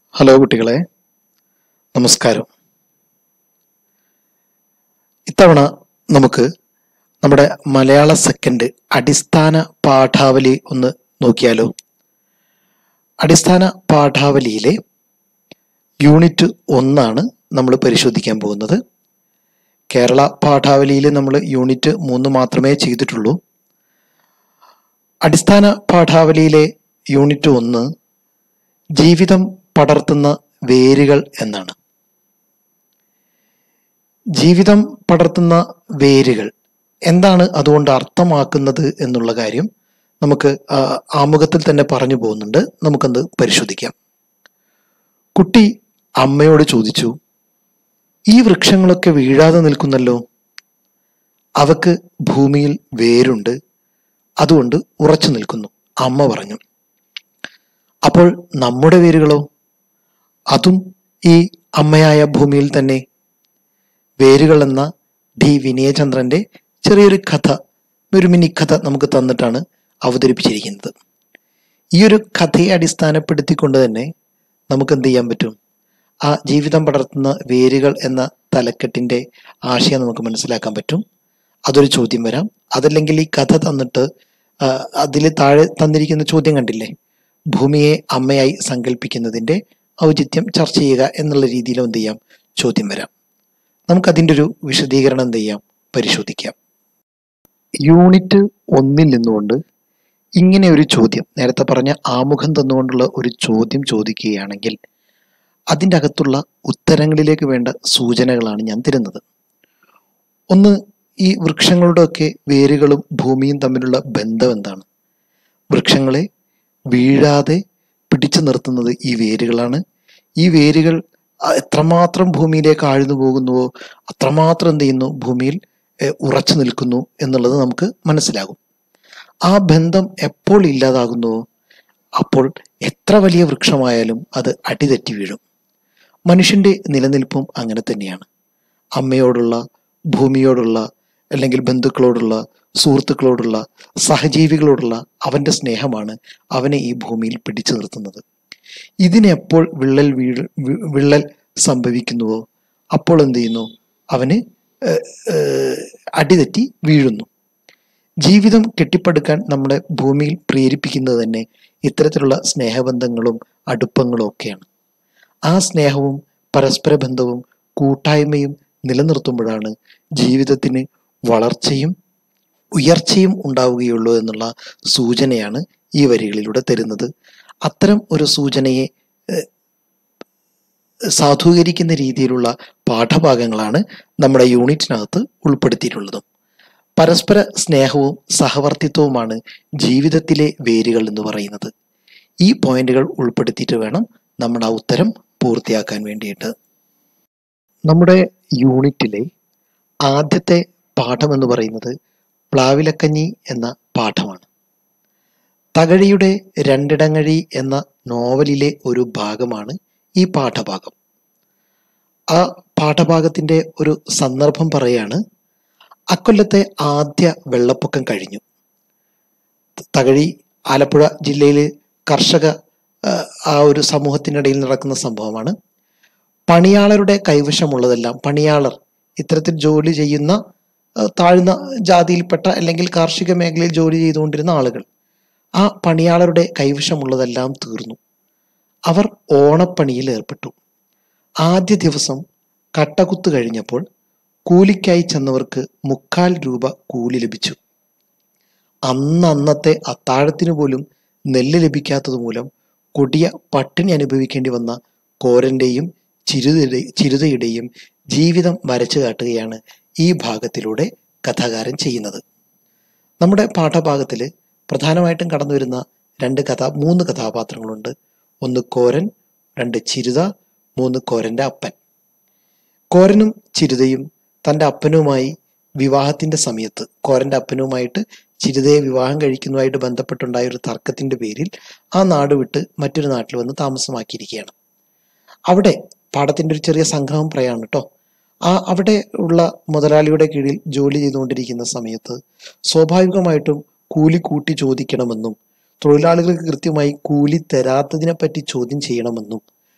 hello കുട്ടികളെ നമസ്കാരം ഇത്തവണ നമുക്ക് നമ്മുടെ മലയാള സെക്കൻഡ് അടിസ്ഥാന പാഠാവലി ഒന്ന് നോക്കിയാലോ അടിസ്ഥാന പാഠാവലിയിലെ യൂണിറ്റ് ഒന്നാണ് നമ്മൾ പരിശോധിക്കാൻ പോകുന്നത് കേരള പാഠാവലിയിൽ നമ്മൾ യൂണിറ്റ് മൂന്ന് മാത്രമേ ചെയ്തിട്ടുള്ളൂ അടിസ്ഥാന പാഠാവലിയിലെ യൂണിറ്റ് ഒന്ന് ജീവിതം പടർത്തുന്ന വേരുകൾ എന്നാണ് ജീവിതം പടർത്തുന്ന വേരുകൾ എന്താണ് അതുകൊണ്ട് അർത്ഥമാക്കുന്നത് എന്നുള്ള കാര്യം നമുക്ക് ആ, ആമുഖത്തിൽ തന്നെ പറഞ്ഞു പോകുന്നുണ്ട് നമുക്കത് പരിശോധിക്കാം കുട്ടി അമ്മയോട് ചോദിച്ചു ഈ വൃക്ഷങ്ങളൊക്കെ വീഴാതെ നിൽക്കുന്നല്ലോ അവക്ക് ഭൂമിയിൽ വേരുണ്ട് അതുകൊണ്ട് ഉറച്ചു നിൽക്കുന്നു അമ്മ പറഞ്ഞു അപ്പോൾ നമ്മുടെ വേരുകളോ അതും ഈ അമ്മയായ ഭൂമിയിൽ തന്നെ വേരുകൾ എന്ന ഡി വിനയചന്ദ്രന്റെ ചെറിയൊരു കഥ ഒരു മിനി കഥ നമുക്ക് തന്നിട്ടാണ് അവതരിപ്പിച്ചിരിക്കുന്നത് ഈ ഒരു കഥയെ അടിസ്ഥാനപ്പെടുത്തിക്കൊണ്ട് തന്നെ നമുക്ക് എന്ത് ചെയ്യാൻ പറ്റും ആ ജീവിതം പടർത്തുന്ന വേരുകൾ എന്ന തലക്കെട്ടിന്റെ ആശയം നമുക്ക് മനസ്സിലാക്കാൻ പറ്റും അതൊരു ചോദ്യം വരാം അതല്ലെങ്കിൽ ഈ കഥ തന്നിട്ട് അതിൽ താഴെ തന്നിരിക്കുന്ന ചോദ്യം കണ്ടില്ലേ ഭൂമിയെ അമ്മയായി സങ്കല്പിക്കുന്നതിന്റെ ഔചിത്യം ചർച്ച ചെയ്യുക എന്നുള്ള രീതിയിൽ എന്ത് ചെയ്യാം ചോദ്യം വരാം നമുക്ക് അതിൻ്റെ ഒരു വിശദീകരണം എന്ത് ചെയ്യാം പരിശോധിക്കാം യൂണിറ്റ് ഒന്നിൽ നിന്നുകൊണ്ട് ഇങ്ങനെ ഒരു ചോദ്യം നേരത്തെ പറഞ്ഞ ആമുഖം തന്നുകൊണ്ടുള്ള ഒരു ചോദ്യം ചോദിക്കുകയാണെങ്കിൽ അതിൻ്റെ അകത്തുള്ള ഉത്തരങ്ങളിലേക്ക് വേണ്ട സൂചനകളാണ് ഞാൻ തരുന്നത് ഒന്ന് ഈ വൃക്ഷങ്ങളുടെയൊക്കെ വേരുകളും ഭൂമിയും തമ്മിലുള്ള ബന്ധം എന്താണ് വൃക്ഷങ്ങളെ വീഴാതെ പിടിച്ചു നിർത്തുന്നത് ഈ വേരുകളാണ് ഈ വേരുകൾ അ- എത്രമാത്രം ഭൂമിയിലേക്ക് ആഴ്ന്നു പോകുന്നുവോ അത്രമാത്രം എന്ത് ചെയ്യുന്നു ഭൂമിയിൽ എഹ്, ഉറച്ചു നിൽക്കുന്നു എന്നുള്ളത് നമുക്ക് മനസ്സിലാകും ആ ബന്ധം എപ്പോൾ ഇല്ലാതാകുന്നുവോ അപ്പോൾ എത്ര വലിയ വൃക്ഷമായാലും അത് അടിതെറ്റി വീഴും മനുഷ്യന്റെ നിലനിൽപ്പും അങ്ങനെ തന്നെയാണ് അമ്മയോടുള്ള ഭൂമിയോടുള്ള അല്ലെങ്കിൽ ബന്ധുക്കളോടുള്ള സുഹൃത്തുക്കളോടുള്ള സഹജീവികളോടുള്ള അവന്റെ സ്നേഹമാണ് അവനെ ഈ ഭൂമിയിൽ പിടിച്ചു നിർത്തുന്നത് ഇതിനെപ്പോൾ വിള്ളൽ വീഴ് വി- വിള്ളൽ സംഭവിക്കുന്നുവോ അപ്പോൾ എന്ത് ചെയ്യുന്നു അവന് ഏഹ്, ഏഹ്, അടിതെറ്റി വീഴുന്നു ജീവിതം കെട്ടിപ്പടുക്കാൻ നമ്മുടെ ഭൂമിയിൽ പ്രേരിപ്പിക്കുന്നത് തന്നെ ഇത്തരത്തിലുള്ള സ്നേഹബന്ധങ്ങളും അടുപ്പങ്ങളും ഒക്കെയാണ് ആ സ്നേഹവും പരസ്പര ബന്ധവും കൂട്ടായ്മയും നിലനിർത്തുമ്പോഴാണ് ജീവിതത്തിന് വളർച്ചയും ഉയർച്ചയും ഉണ്ടാവുകയുള്ളൂ എന്നുള്ള സൂചനയാണ് ഈ വരികളിലൂടെ തരുന്നത് അത്തരം ഒരു സൂചനയെ ഏഹ്, സാധൂകരിക്കുന്ന രീതിയിലുള്ള പാഠഭാഗങ്ങളാണ് നമ്മുടെ യൂണിറ്റിനകത്ത് ഉൾപ്പെടുത്തിയിട്ടുള്ളതും പരസ്പര സ്നേഹവും സഹവർത്തിത്വവുമാണ് ജീവിതത്തിലെ വേരുകൾ എന്ന് പറയുന്നത് ഈ പോയിന്റുകൾ ഉൾപ്പെടുത്തിയിട്ട് വേണം നമ്മൾ ആ ഉത്തരം പൂർത്തിയാക്കാൻ വേണ്ടിയിട്ട് നമ്മുടെ യൂണിറ്റിലെ ആദ്യത്തെ പാഠം എന്ന് പറയുന്നത് പ്ലാവിലക്കഞ്ഞി എന്ന പാഠമാണ് തകഴിയുടെ രണ്ടിടങ്ങഴി എന്ന നോവലിലെ ഒരു ഭാഗമാണ് ഈ പാഠഭാഗം ആ പാഠഭാഗത്തിന്റെ ഒരു സന്ദർഭം പറയാണ് അക്കൊല്ലത്തെ ആദ്യ വെള്ളപ്പൊക്കം കഴിഞ്ഞു തകഴി ആലപ്പുഴ ജില്ലയിലെ കർഷക ആ, ആ ഒരു സമൂഹത്തിനിടയിൽ നടക്കുന്ന സംഭവമാണ് പണിയാളരുടെ കൈവശമുള്ളതെല്ലാം പണിയാളർ ഇത്തരത്തിൽ ജോലി ചെയ്യുന്ന ആ, താഴ്ന്ന ജാതിയിൽപ്പെട്ട അല്ലെങ്കിൽ കാർഷിക മേഖലയിൽ ജോലി ചെയ്തുകൊണ്ടിരുന്ന ആളുകൾ ആ പണിയാളരുടെ കൈവശമുള്ളതെല്ലാം തീർന്നു അവർ ഓണപ്പണിയിൽ ഏർപ്പെട്ടു ആദ്യ ദിവസം കട്ടകുത്ത് കഴിഞ്ഞപ്പോൾ കൂലിക്കായി ചെന്നവർക്ക് മുക്കാൽ രൂപ കൂലി ലഭിച്ചു അന്ന് അന്നത്തെ അത്താഴത്തിന് പോലും നെല്ല് ലഭിക്കാത്തത് മൂലം കൊടിയ പട്ടിണി അനുഭവിക്കേണ്ടി വന്ന കോരന്റെയും ചിരുതയുടെ ചിരുതയുടെയും ജീവിതം വരച്ചു കാട്ടുകയാണ് ഈ ഭാഗത്തിലൂടെ കഥാകാരൻ ചെയ്യുന്നത് നമ്മുടെ പാഠഭാഗത്തിൽ പ്രധാനമായിട്ടും കടന്നു വരുന്ന രണ്ട് കഥാ മൂന്ന് കഥാപാത്രങ്ങളുണ്ട് ഒന്ന് കോരൻ രണ്ട് ചിരുത മൂന്ന് കോരന്റെ അപ്പൻ കോരനും ചിരുതയും തൻ്റെ അപ്പനുമായി വിവാഹത്തിന്റെ സമയത്ത് കോരന്റെ അപ്പനുമായിട്ട് ചിരുതയെ വിവാഹം കഴിക്കുന്നതുമായിട്ട് ബന്ധപ്പെട്ടുണ്ടായ ഒരു തർക്കത്തിന്റെ പേരിൽ ആ നാട് വിട്ട് മറ്റൊരു നാട്ടിൽ വന്ന് താമസമാക്കിയിരിക്കുകയാണ് അവിടെ പാടത്തിന്റെ ഒരു ചെറിയ സംഗ്രഹം പറയാണ് കേട്ടോ ആ അവിടെ ഉള്ള മുതലാളിയുടെ കീഴിൽ ജോലി ചെയ്തുകൊണ്ടിരിക്കുന്ന സമയത്ത് സ്വാഭാവികമായിട്ടും കൂലി കൂട്ടി ചോദിക്കണമെന്നും തൊഴിലാളികൾക്ക് കൃത്യമായി കൂലി തരാത്തതിനെ പറ്റി ചോദ്യം ചെയ്യണമെന്നും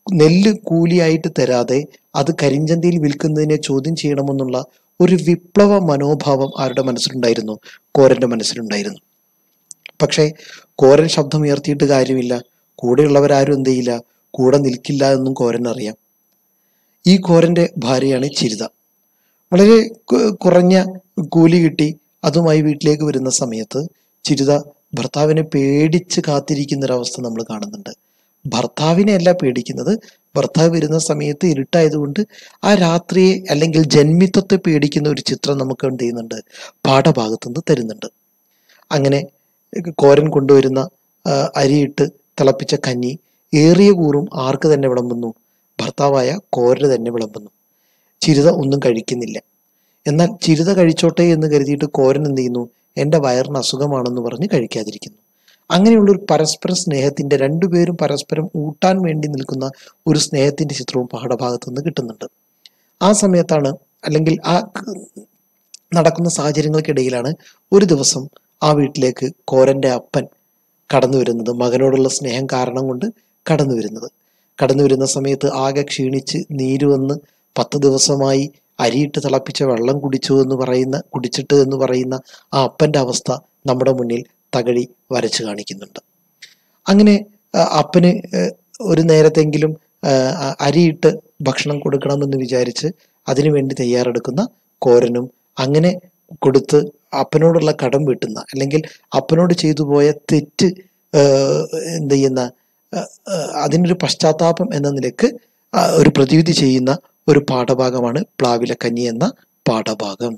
നെല്ല് കൂലിയായിട്ട് തരാതെ അത് കരിഞ്ചന്തയിൽ വിൽക്കുന്നതിനെ ചോദ്യം ചെയ്യണമെന്നുള്ള ഒരു വിപ്ലവ മനോഭാവം ആരുടെ മനസ്സിലുണ്ടായിരുന്നു കോരന്റെ മനസ്സിലുണ്ടായിരുന്നു പക്ഷേ കോരൻ ശബ്ദമുയർത്തിയിട്ട് കാര്യമില്ല കൂടെയുള്ളവരാരും എന്ത് ചെയ്യില്ല കൂടെ നിൽക്കില്ല എന്നും കോരൻ അറിയാം ഈ കോരന്റെ ഭാര്യയാണ് ചിരിത വളരെ കു- കുറഞ്ഞ കൂലി കിട്ടി അതുമായി വീട്ടിലേക്ക് വരുന്ന സമയത്ത് ചിരിത ഭർത്താവിനെ പേടിച്ച് കാത്തിരിക്കുന്ന ഒരവസ്ഥ നമ്മൾ കാണുന്നുണ്ട് ഭർത്താവിനെ അല്ല പേടിക്കുന്നത് ഭർത്താവ് വരുന്ന സമയത്ത് ഇരുട്ടായതുകൊണ്ട് ആ രാത്രിയെ അല്ലെങ്കിൽ ജന്മിത്വത്തെ പേടിക്കുന്ന ഒരു ചിത്രം നമുക്ക് എന്ത് ചെയ്യുന്നുണ്ട് പാഠഭാഗത്തുനിന്ന് തരുന്നുണ്ട് അങ്ങനെ കോരൻ കൊണ്ടുവരുന്ന ആ, അരിയിട്ട് തിളപ്പിച്ച കഞ്ഞി ഏറിയ കൂറും ആർക്ക് തന്നെ വിളമ്പുന്നു ഭർത്താവായ കോരന് തന്നെ വിളമ്പുന്നു ചിരിത ഒന്നും കഴിക്കുന്നില്ല എന്നാൽ ചിരിത കഴിച്ചോട്ടെ എന്ന് കരുതിയിട്ട് കോരൻ എന്ത് ചെയ്യുന്നു എൻ്റെ വയറിന് അസുഖമാണെന്ന് പറഞ്ഞ് കഴിക്കാതിരിക്കുന്നു അങ്ങനെയുള്ള ഒരു പരസ്പര സ്നേഹത്തിന്റെ രണ്ടുപേരും പരസ്പരം ഊട്ടാൻ വേണ്ടി നിൽക്കുന്ന ഒരു സ്നേഹത്തിന്റെ ചിത്രവും പാഠഭാഗത്ത് നിന്ന് കിട്ടുന്നുണ്ട് ആ സമയത്താണ് അല്ലെങ്കിൽ ആ ക- നടക്കുന്ന സാഹചര്യങ്ങൾക്കിടയിലാണ് ഒരു ദിവസം ആ വീട്ടിലേക്ക് കോരന്റെ അപ്പൻ കടന്നു വരുന്നത് മകനോടുള്ള സ്നേഹം കാരണം കൊണ്ട് കടന്നു വരുന്നത് കടന്നു വരുന്ന സമയത്ത് ആകെ ക്ഷീണിച്ച് നീര് വന്ന് പത്ത് ദിവസമായി അരിയിട്ട് തിളപ്പിച്ച വെള്ളം കുടിച്ചു എന്ന് പറയുന്ന കുടിച്ചിട്ട് എന്ന് പറയുന്ന ആ അപ്പന്റെ അവസ്ഥ നമ്മുടെ മുന്നിൽ തകഴി വരച്ചു കാണിക്കുന്നുണ്ട് അങ്ങനെ ആ, അപ്പന് ആ, ഒരു നേരത്തെങ്കിലും ആ, ആ, അരിയിട്ട് ഭക്ഷണം കൊടുക്കണമെന്ന് വിചാരിച്ച് അതിനുവേണ്ടി തയ്യാറെടുക്കുന്ന കോരനും അങ്ങനെ കൊടുത്ത് അപ്പനോടുള്ള കടം വീട്ടുന്ന അല്ലെങ്കിൽ അപ്പനോട് ചെയ്തു പോയ തെറ്റ് ആ, എന്ത് ചെയ്യുന്ന ആ, ആ, അതിനൊരു പശ്ചാത്താപം എന്ന നിലക്ക് ആ, ഒരു പ്രതിവിധി ചെയ്യുന്ന ഒരു പാഠഭാഗമാണ് പ്ലാവിലെ കഞ്ഞി എന്ന പാഠഭാഗം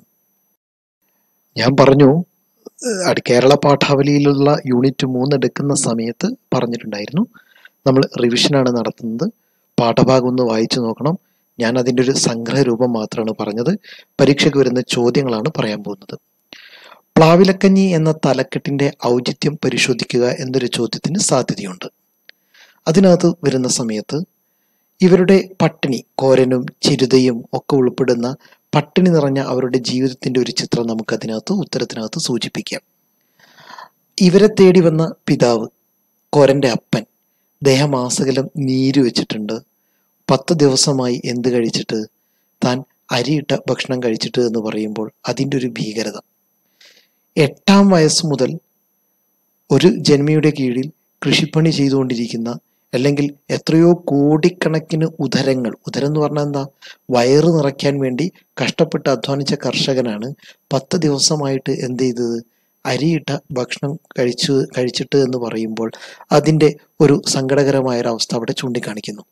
ഞാൻ പറഞ്ഞു ഏഹ് അടി- കേരള പാഠാവലിയിലുള്ള യൂണിറ്റ് മൂന്ന് എടുക്കുന്ന സമയത്ത് പറഞ്ഞിട്ടുണ്ടായിരുന്നു നമ്മൾ റിവിഷനാണ് നടത്തുന്നത് പാഠഭാഗം ഒന്ന് വായിച്ചു നോക്കണം ഞാൻ അതിൻ്റെ ഒരു സംഗ്രഹ രൂപം മാത്രമാണ് പറഞ്ഞത് പരീക്ഷയ്ക്ക് വരുന്ന ചോദ്യങ്ങളാണ് പറയാൻ പോകുന്നത് പ്ലാവിലക്കഞ്ഞി എന്ന തലക്കെട്ടിന്റെ ഔചിത്യം പരിശോധിക്കുക എന്നൊരു ചോദ്യത്തിന് സാധ്യതയുണ്ട് അതിനകത്ത് വരുന്ന സമയത്ത് ഇവരുടെ പട്ടിണി കോരനും ചിരുതയും ഒക്കെ ഉൾപ്പെടുന്ന പട്ടിണി നിറഞ്ഞ അവരുടെ ജീവിതത്തിന്റെ ഒരു ചിത്രം നമുക്ക് അതിനകത്ത് ഉത്തരത്തിനകത്ത് സൂചിപ്പിക്കാം ഇവരെ തേടി വന്ന പിതാവ് കോരന്റെ അപ്പൻ ദേഹമാസകലം നീര് വെച്ചിട്ടുണ്ട് പത്ത് ദിവസമായി എന്ത് കഴിച്ചിട്ട് താൻ അരിയിട്ട ഭക്ഷണം കഴിച്ചിട്ട് എന്ന് പറയുമ്പോൾ അതിൻ്റെ ഒരു ഭീകരത എട്ടാം വയസ്സ് മുതൽ ഒരു ജന്മിയുടെ കീഴിൽ കൃഷിപ്പണി ചെയ്തുകൊണ്ടിരിക്കുന്ന അല്ലെങ്കിൽ എത്രയോ കോടിക്കണക്കിന് ഉദരങ്ങൾ ഉദരം എന്ന് പറഞ്ഞാൽ എന്താ വയറ് നിറയ്ക്കാൻ വേണ്ടി കഷ്ടപ്പെട്ട് അധ്വാനിച്ച കർഷകനാണ് പത്ത് ദിവസമായിട്ട് എന്ത് ചെയ്തത് അരിയിട്ട ഭക്ഷണം കഴിച്ചു കഴിച്ചിട്ട് എന്ന് പറയുമ്പോൾ അതിൻ്റെ ഒരു സങ്കടകരമായ ഒരു അവസ്ഥ അവിടെ ചൂണ്ടിക്കാണിക്കുന്നു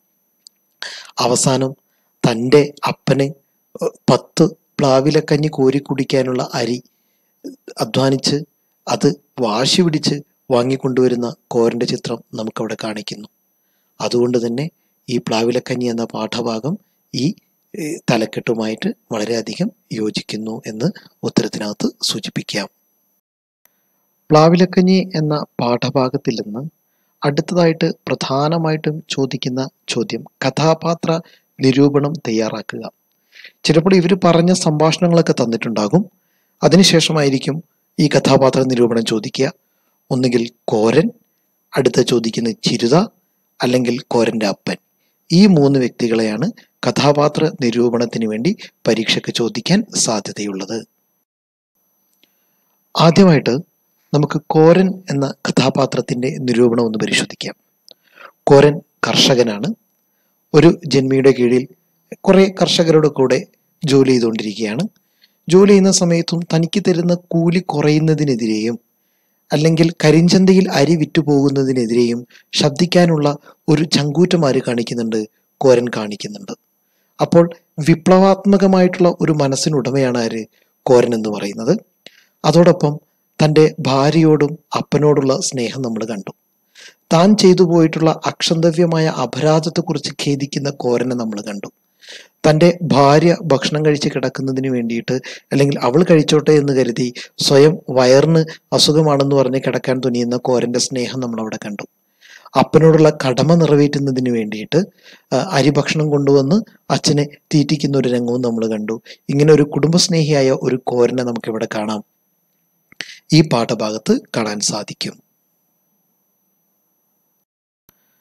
അവസാനം തൻ്റെ അപ്പന് ഏഹ്, പത്ത് പ്ലാവിലക്കഞ്ഞി കോരി കുടിക്കാനുള്ള അരി അധ്വാനിച്ച് അത് വാശി പിടിച്ച് വാങ്ങിക്കൊണ്ടുവരുന്ന കോരന്റെ ചിത്രം നമുക്കവിടെ കാണിക്കുന്നു അതുകൊണ്ട് തന്നെ ഈ പ്ലാവിലക്കഞ്ഞി എന്ന പാഠഭാഗം ഈ ഏഹ്, തലക്കെട്ടുമായിട്ട് വളരെയധികം യോജിക്കുന്നു എന്ന് ഉത്തരത്തിനകത്ത് സൂചിപ്പിക്കാം പ്ലാവിലക്കഞ്ഞി എന്ന പാഠഭാഗത്തിൽ നിന്ന് അടുത്തതായിട്ട് പ്രധാനമായിട്ടും ചോദിക്കുന്ന ചോദ്യം കഥാപാത്ര നിരൂപണം തയ്യാറാക്കുക ചിലപ്പോൾ ഇവർ പറഞ്ഞ സംഭാഷണങ്ങളൊക്കെ തന്നിട്ടുണ്ടാകും അതിനുശേഷമായിരിക്കും ഈ കഥാപാത്ര നിരൂപണം ചോദിക്കുക ഒന്നുകിൽ കോരൻ അടുത്ത ചോദിക്കുന്ന ചിരുത അല്ലെങ്കിൽ കോരന്റെ അപ്പൻ ഈ മൂന്ന് വ്യക്തികളെയാണ് കഥാപാത്ര നിരൂപണത്തിന് വേണ്ടി പരീക്ഷയ്ക്ക് ചോദിക്കാൻ സാധ്യതയുള്ളത് ആദ്യമായിട്ട് നമുക്ക് കോരൻ എന്ന കഥാപാത്രത്തിന്റെ നിരൂപണം ഒന്ന് പരിശോധിക്കാം കോരൻ കർഷകനാണ് ഒരു ജന്മിയുടെ കീഴിൽ കുറെ കർഷകരുടെ കൂടെ ജോലി ചെയ്തുകൊണ്ടിരിക്കുകയാണ് ജോലി ചെയ്യുന്ന സമയത്തും തനിക്ക് തരുന്ന കൂലി കുറയുന്നതിനെതിരെയും അല്ലെങ്കിൽ കരിഞ്ചന്തയിൽ അരി വിറ്റുപോകുന്നതിനെതിരെയും ശബ്ദിക്കാനുള്ള ഒരു ചങ്കൂറ്റം ആര് കാണിക്കുന്നുണ്ട് കോരൻ കാണിക്കുന്നുണ്ട് അപ്പോൾ വിപ്ലവാത്മകമായിട്ടുള്ള ഒരു മനസ്സിനുടമയാണ് ആര് കോരൻ എന്ന് പറയുന്നത് അതോടൊപ്പം തൻ്റെ ഭാര്യയോടും അപ്പനോടുള്ള സ്നേഹം നമ്മൾ കണ്ടു താൻ ചെയ്തു പോയിട്ടുള്ള അക്ഷന്തവ്യമായ അപരാധത്തെക്കുറിച്ച് ഖേദിക്കുന്ന കോരനെ നമ്മൾ കണ്ടു തൻ്റെ ഭാര്യ ഭക്ഷണം കഴിച്ച് കിടക്കുന്നതിന് വേണ്ടിയിട്ട് അല്ലെങ്കിൽ അവൾ കഴിച്ചോട്ടെ എന്ന് കരുതി സ്വയം വയറിന് അസുഖമാണെന്ന് പറഞ്ഞ് കിടക്കാൻ തുനിയുന്ന കോരന്റെ സ്നേഹം നമ്മൾ അവിടെ കണ്ടു അപ്പനോടുള്ള കടമ നിറവേറ്റുന്നതിന് വേണ്ടിയിട്ട് ആ, അരി ഭക്ഷണം കൊണ്ടുവന്ന് അച്ഛനെ തീറ്റിക്കുന്ന ഒരു രംഗവും നമ്മൾ കണ്ടു ഇങ്ങനെ ഒരു കുടുംബസ്നേഹിയായ ഒരു കോരനെ നമുക്ക് ഇവിടെ കാണാം ഈ പാഠഭാഗത്ത് കാണാൻ സാധിക്കും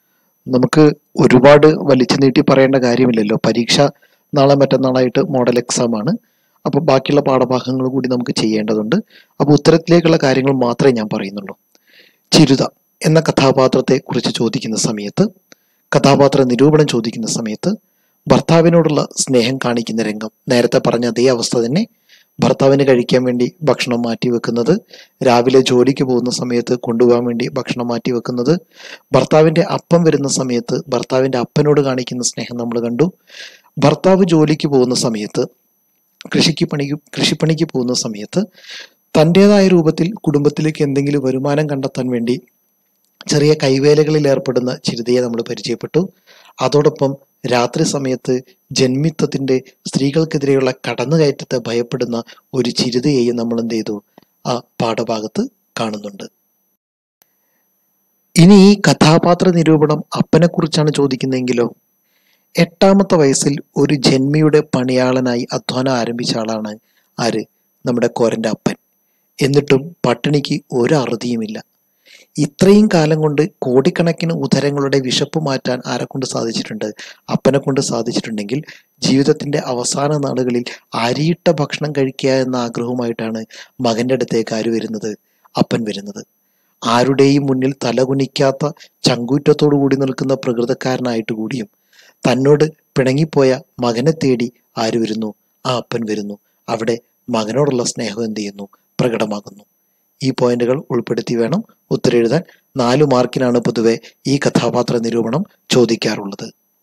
നമുക്ക് ഒരുപാട് വലിച്ചു നീട്ടി പറയേണ്ട കാര്യമില്ലല്ലോ പരീക്ഷ നാളെ മറ്റന്നാളായിട്ട് മോഡൽ എക്സാം ആണ് അപ്പോൾ ബാക്കിയുള്ള പാഠഭാഗങ്ങൾ കൂടി നമുക്ക് ചെയ്യേണ്ടതുണ്ട് അപ്പോൾ ഉത്തരത്തിലേക്കുള്ള കാര്യങ്ങൾ മാത്രമേ ഞാൻ പറയുന്നുള്ളൂ ചിരുത എന്ന കഥാപാത്രത്തെ കുറിച്ച് ചോദിക്കുന്ന സമയത്ത് കഥാപാത്ര നിരൂപണം ചോദിക്കുന്ന സമയത്ത് ഭർത്താവിനോടുള്ള സ്നേഹം കാണിക്കുന്ന രംഗം നേരത്തെ പറഞ്ഞ അതേ അവസ്ഥ തന്നെ ഭർത്താവിന് കഴിക്കാൻ വേണ്ടി ഭക്ഷണം മാറ്റി വെക്കുന്നത് രാവിലെ ജോലിക്ക് പോകുന്ന സമയത്ത് കൊണ്ടുപോകാൻ വേണ്ടി ഭക്ഷണം മാറ്റി വെക്കുന്നത് ഭർത്താവിന്റെ അപ്പം വരുന്ന സമയത്ത് ഭർത്താവിന്റെ അപ്പനോട് കാണിക്കുന്ന സ്നേഹം നമ്മൾ കണ്ടു ഭർത്താവ് ജോലിക്ക് പോകുന്ന സമയത്ത് കൃഷിക്ക് പണിക്ക് കൃഷിപ്പണിക്ക് പോകുന്ന സമയത്ത് തൻ്റെതായ രൂപത്തിൽ കുടുംബത്തിലേക്ക് എന്തെങ്കിലും വരുമാനം കണ്ടെത്താൻ വേണ്ടി ചെറിയ കൈവേലകളിൽ ഏർപ്പെടുന്ന ചിരിതയെ നമ്മൾ പരിചയപ്പെട്ടു അതോടൊപ്പം രാത്രി സമയത്ത് ജന്മിത്വത്തിന്റെ സ്ത്രീകൾക്കെതിരെയുള്ള കടന്നുകയറ്റത്തെ ഭയപ്പെടുന്ന ഒരു ചിരിതയെയും നമ്മൾ എന്ത് ചെയ്തു ആ പാഠഭാഗത്ത് കാണുന്നുണ്ട് ഇനി ഈ കഥാപാത്ര നിരൂപണം അപ്പനെ കുറിച്ചാണ് ചോദിക്കുന്നതെങ്കിലോ എട്ടാമത്തെ വയസ്സിൽ ഒരു ജന്മിയുടെ പണിയാളനായി അധ്വാനം ആരംഭിച്ച ആളാണ് ആര് നമ്മുടെ കോരന്റെ അപ്പൻ എന്നിട്ടും പട്ടിണിക്ക് ഒരു അറുതിയുമില്ല ഇത്രയും കാലം കൊണ്ട് കോടിക്കണക്കിന് ഉദരങ്ങളുടെ വിശപ്പ് മാറ്റാൻ ആരെ കൊണ്ട് സാധിച്ചിട്ടുണ്ട് അപ്പനെ കൊണ്ട് സാധിച്ചിട്ടുണ്ടെങ്കിൽ ജീവിതത്തിന്റെ അവസാന നാളുകളിൽ അരിയിട്ട ഭക്ഷണം കഴിക്കുക എന്ന ആഗ്രഹവുമായിട്ടാണ് മകന്റെ അടുത്തേക്ക് ആര് വരുന്നത് അപ്പൻ വരുന്നത് ആരുടെയും മുന്നിൽ തലകുനിക്കാത്ത ചങ്കൂറ്റത്തോടു കൂടി നിൽക്കുന്ന പ്രകൃതക്കാരനായിട്ട് കൂടിയും തന്നോട് പിണങ്ങിപ്പോയ മകനെ തേടി ആര് വരുന്നു ആ അപ്പൻ വരുന്നു അവിടെ മകനോടുള്ള സ്നേഹം എന്ത് ചെയ്യുന്നു പ്രകടമാകുന്നു ഈ പോയിന്റുകൾ ഉൾപ്പെടുത്തി വേണം ഉത്തരെഴുതാൻ നാലു മാർക്കിനാണ് പൊതുവെ ഈ കഥാപാത്ര നിരൂപണം ചോദിക്കാറുള്ളത്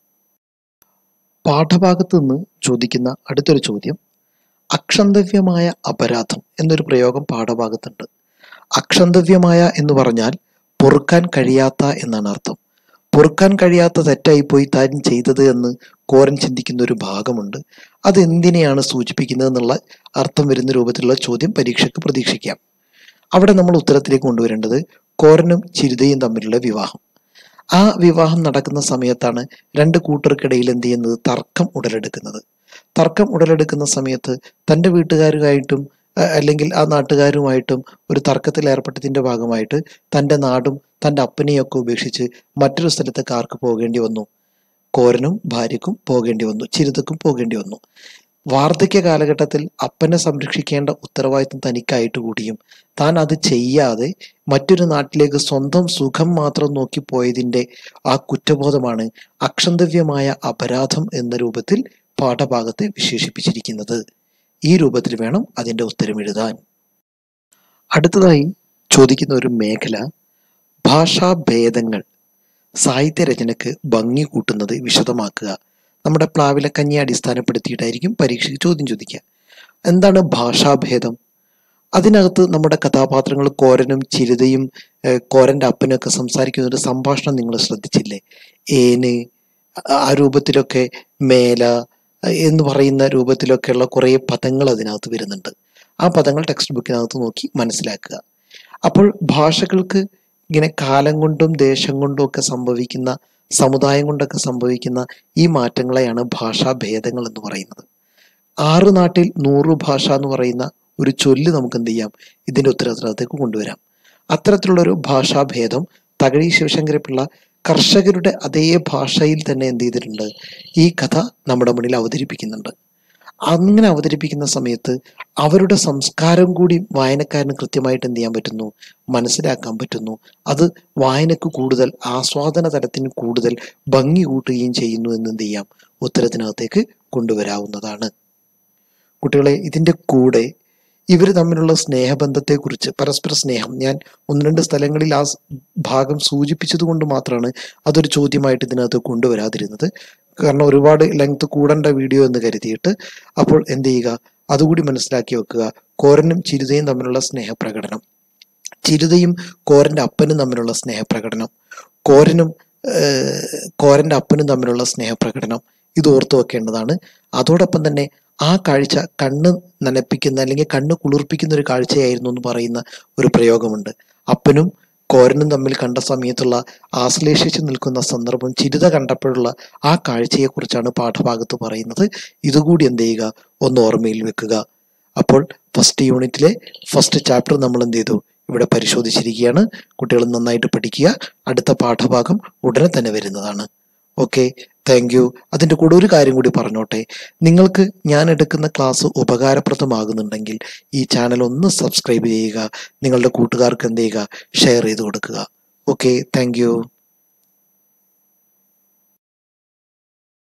പാഠഭാഗത്ത് നിന്ന് ചോദിക്കുന്ന അടുത്തൊരു ചോദ്യം അക്ഷന്തവ്യമായ അപരാധം എന്നൊരു പ്രയോഗം പാഠഭാഗത്തുണ്ട് അക്ഷന്തവ്യമായ എന്ന് പറഞ്ഞാൽ പൊറുക്കാൻ കഴിയാത്ത എന്നാണ് അർത്ഥം പൊറുക്കാൻ കഴിയാത്ത തെറ്റായിപ്പോയി താൻ ചെയ്തത് എന്ന് കോരൻ ചിന്തിക്കുന്ന ഒരു ഭാഗമുണ്ട് അത് എന്തിനെയാണ് സൂചിപ്പിക്കുന്നത് എന്നുള്ള അർത്ഥം വരുന്ന രൂപത്തിലുള്ള ചോദ്യം പരീക്ഷയ്ക്ക് പ്രതീക്ഷിക്കാം അവിടെ നമ്മൾ ഉത്തരത്തിലേക്ക് കൊണ്ടുവരേണ്ടത് കോരനും ചിരിതയും തമ്മിലുള്ള വിവാഹം ആ വിവാഹം നടക്കുന്ന സമയത്താണ് രണ്ട് കൂട്ടർക്കിടയിൽ എന്ത് ചെയ്യുന്നത് തർക്കം ഉടലെടുക്കുന്നത് തർക്കം ഉടലെടുക്കുന്ന സമയത്ത് തൻ്റെ വീട്ടുകാരുമായിട്ടും അഹ് അല്ലെങ്കിൽ ആ നാട്ടുകാരുമായിട്ടും ഒരു തർക്കത്തിൽ ഏർപ്പെട്ടതിന്റെ ഭാഗമായിട്ട് തൻ്റെ നാടും തൻ്റെ അപ്പനെയൊക്കെ ഉപേക്ഷിച്ച് മറ്റൊരു സ്ഥലത്തേക്ക് ആർക്ക് പോകേണ്ടി വന്നു കോരനും ഭാര്യക്കും പോകേണ്ടി വന്നു ചിരിതക്കും പോകേണ്ടി വന്നു വാർദ്ധക്യ കാലഘട്ടത്തിൽ അപ്പനെ സംരക്ഷിക്കേണ്ട ഉത്തരവാദിത്വം തനിക്കായിട്ട് കൂടിയും താൻ അത് ചെയ്യാതെ മറ്റൊരു നാട്ടിലേക്ക് സ്വന്തം സുഖം മാത്രം നോക്കി പോയതിൻ്റെ ആ കുറ്റബോധമാണ് അക്ഷന്തവ്യമായ അപരാധം എന്ന രൂപത്തിൽ പാഠഭാഗത്തെ വിശേഷിപ്പിച്ചിരിക്കുന്നത് ഈ രൂപത്തിൽ വേണം അതിൻ്റെ ഉത്തരം എഴുതാൻ അടുത്തതായി ചോദിക്കുന്ന ഒരു മേഖല ഭാഷാഭേദങ്ങൾ സാഹിത്യരചനയ്ക്ക് ഭംഗി കൂട്ടുന്നത് വിശദമാക്കുക നമ്മുടെ പ്ലാവിലക്കഞ്ഞിയെ അടിസ്ഥാനപ്പെടുത്തിയിട്ടായിരിക്കും പരീക്ഷയ്ക്ക് ചോദ്യം ചോദിക്കുക എന്താണ് ഭാഷാഭേദം അതിനകത്ത് നമ്മുടെ കഥാപാത്രങ്ങൾ കോരനും ചിരിതയും ഏഹ്, കോരന്റെ അപ്പനും ഒക്കെ സംസാരിക്കുന്ന ഒരു സംഭാഷണം നിങ്ങൾ ശ്രദ്ധിച്ചില്ലേ ഏന് ആ- ആ രൂപത്തിലൊക്കെ മേല അഹ് എന്ന് പറയുന്ന രൂപത്തിലൊക്കെയുള്ള കുറേ പദങ്ങൾ അതിനകത്ത് വരുന്നുണ്ട് ആ പദങ്ങൾ ടെക്സ്റ്റ് ബുക്കിനകത്ത് നോക്കി മനസ്സിലാക്കുക അപ്പോൾ ഭാഷകൾക്ക് ഇങ്ങനെ കാലം കൊണ്ടും ദേശം കൊണ്ടും ഒക്കെ സംഭവിക്കുന്ന സമുദായം കൊണ്ടൊക്കെ സംഭവിക്കുന്ന ഈ മാറ്റങ്ങളെയാണ് ഭാഷാഭേദങ്ങൾ എന്ന് പറയുന്നത് ആറ് നാട്ടിൽ നൂറ് ഭാഷ എന്ന് പറയുന്ന ഒരു ചൊല്ല് നമുക്ക് എന്ത് ചെയ്യാം ഇതിന്റെ ഉത്തരവാദിത്തത്തിലേക്ക് കൊണ്ടുവരാം അത്തരത്തിലുള്ളൊരു ഭാഷാഭേദം തകഴി ശിവശങ്കരപിള്ള കർഷകരുടെ അതേ ഭാഷയിൽ തന്നെ എന്ത് ചെയ്തിട്ടുണ്ട് ഈ കഥ നമ്മുടെ മുന്നിൽ അവതരിപ്പിക്കുന്നുണ്ട് അങ്ങനെ അവതരിപ്പിക്കുന്ന സമയത്ത് അവരുടെ സംസ്കാരം കൂടി വായനക്കാരന് കൃത്യമായിട്ട് എന്ത് ചെയ്യാൻ പറ്റുന്നു മനസ്സിലാക്കാൻ പറ്റുന്നു അത് വായനക്ക് കൂടുതൽ ആസ്വാദന തലത്തിന് കൂടുതൽ ഭംഗി കൂട്ടുകയും ചെയ്യുന്നു എന്ന് എന്ത് ചെയ്യാം ഉത്തരത്തിനകത്തേക്ക് കൊണ്ടുവരാവുന്നതാണ് കുട്ടികളെ ഇതിൻ്റെ കൂടെ ഇവർ തമ്മിലുള്ള സ്നേഹബന്ധത്തെക്കുറിച്ച് പരസ്പര സ്നേഹം ഞാൻ ഒന്ന് രണ്ട് സ്ഥലങ്ങളിൽ ആ സ് ഭാഗം സൂചിപ്പിച്ചത് കൊണ്ട് മാത്രമാണ് അതൊരു ചോദ്യമായിട്ട് ഇതിനകത്ത് കൊണ്ടുവരാതിരുന്നത് കാരണം ഒരുപാട് ലെങ്ത് കൂടേണ്ട വീഡിയോ എന്ന് കരുതിയിട്ട് അപ്പോൾ എന്ത് ചെയ്യുക അതുകൂടി മനസ്സിലാക്കി വെക്കുക കോരനും ചിരുതയും തമ്മിലുള്ള സ്നേഹപ്രകടനം ചിരുതയും കോരന്റെ അപ്പനും തമ്മിലുള്ള സ്നേഹപ്രകടനം കോരനും ഏഹ്, കോരന്റെ അപ്പനും തമ്മിലുള്ള സ്നേഹപ്രകടനം ഇത് ഓർത്തു വെക്കേണ്ടതാണ് അതോടൊപ്പം തന്നെ ആ കാഴ്ച കണ്ണ് നനപ്പിക്കുന്ന അല്ലെങ്കിൽ കണ്ണ് കുളിർപ്പിക്കുന്ന ഒരു കാഴ്ചയായിരുന്നു എന്ന് പറയുന്ന ഒരു പ്രയോഗമുണ്ട് അപ്പനും കോരനും തമ്മിൽ കണ്ട സമയത്തുള്ള ആശ്ലേഷിച്ച് നിൽക്കുന്ന സന്ദർഭം ചിരിത കണ്ടപ്പോഴുള്ള ആ കാഴ്ചയെക്കുറിച്ചാണ് പാഠഭാഗത്ത് പറയുന്നത് ഇതുകൂടി എന്ത് ചെയ്യുക ഒന്ന് ഓർമ്മയിൽ വെക്കുക അപ്പോൾ ഫസ്റ്റ് യൂണിറ്റിലെ ഫസ്റ്റ് ചാപ്റ്റർ നമ്മൾ എന്ത് ചെയ്തു ഇവിടെ പരിശോധിച്ചിരിക്കുകയാണ് കുട്ടികൾ നന്നായിട്ട് പഠിക്കുക അടുത്ത പാഠഭാഗം ഉടനെ തന്നെ വരുന്നതാണ് ഓക്കെ താങ്ക് യു അതിൻ്റെ കൂടെ ഒരു കാര്യം കൂടി പറഞ്ഞോട്ടെ നിങ്ങൾക്ക് ഞാൻ എടുക്കുന്ന ക്ലാസ് ഉപകാരപ്രദമാകുന്നുണ്ടെങ്കിൽ ഈ ചാനൽ ഒന്ന് സബ്സ്ക്രൈബ് ചെയ്യുക നിങ്ങളുടെ കൂട്ടുകാർക്ക് എന്ത് ചെയ്യുക ഷെയർ ചെയ്ത് കൊടുക്കുക ഓക്കെ താങ്ക് യു